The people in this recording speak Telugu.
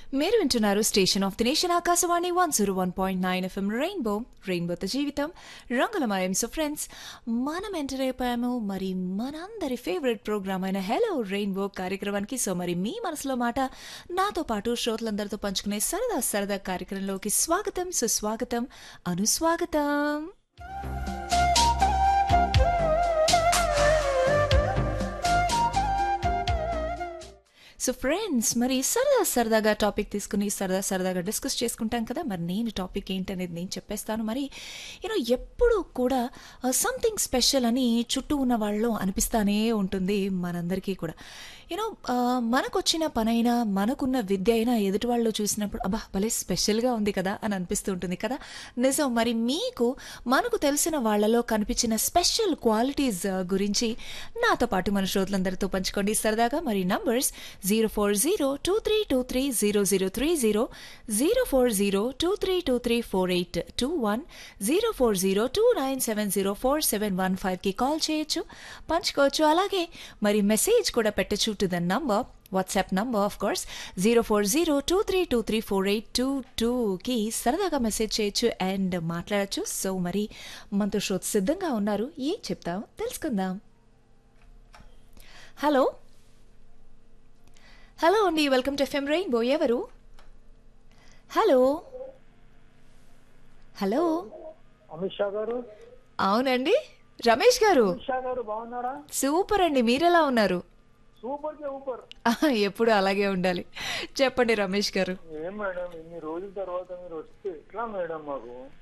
మీరు వింటున్నారు station of the nation Akashvani one zero one point nine F M rainbow రెయిన్బోతో జీవితం రంగులమయం సో ఫ్రెండ్స్ మనం ఎంటర్ అయిపోయాము మరి మనందరి ఫేవరెట్ ప్రోగ్రామ్ అయిన హలో రెయిన్బో కార్యక్రమానికి సో మరి మీ మనసులో మాట నాతో పాటు శ్రోతలందరితో పంచుకునే సరదా సరదా కార్యక్రమంలోకి స్వాగతం సుస్వాగతం అనుస్వాగతం సో ఫ్రెండ్స్ మరి సరదా సరదాగా టాపిక్ తీసుకుని సరదా సరదాగా డిస్కస్ చేసుకుంటాం కదా మరి నేను టాపిక్ ఏంటనేది నేను చెప్పేస్తాను మరి యూనో ఎప్పుడు కూడా సంథింగ్ స్పెషల్ అని చుట్టూ ఉన్న వాళ్ళలో అనిపిస్తానే ఉంటుంది మనందరికీ కూడా యూనో మనకు వచ్చిన పనైనా మనకున్న విద్య అయినా ఎదుటి వాళ్ళు చూసినప్పుడు అబ్బా భలే స్పెషల్గా ఉంది కదా అని అనిపిస్తూ ఉంటుంది కదా నిజం మరి మీకు మనకు తెలిసిన వాళ్ళలో కనిపించిన స్పెషల్ క్వాలిటీస్ గురించి నాతో పాటు మన శ్రోతలందరితో పంచుకోండి సరదాగా మరి numbers zero four zero two three two three zero zero three zero zero four zero two three two three four eight two one zero four zero two nine seven zero four seven one ఫైవ్కి కాల్ చేయొచ్చు పంచుకోవచ్చు అలాగే మరి మెసేజ్ కూడా పెట్టచ్చు to the number WhatsApp number of course zero four zero two three two three four eight two టూకి సరదాగా మెసేజ్ చేయొచ్చు అండ్ మాట్లాడచ్చు సో మరి మనతో శ్రోత సిద్ధంగా ఉన్నారు ఏం చెప్తాం తెలుసుకుందాం హలో హలో అండి వెల్కమ్ టు ఎఫ్ఎం రెయిన్బో ఎవరు హలో హలో అమిత్ షా గారు అవునండి రమేష్ గారు అమిత్ షా గారు బాగున్నారా సూపర్ అండి మీరెలా ఉన్నారు సూపర్ కే ఊపర్ ఆహా, ఎప్పుడు అలాగే ఉండాలి చెప్పండి రమేష్ గారు ఏం మేడం ఇన్ని రోజుల తర్వాత మీరు వస్తే ఎట్లా మేడం మాకు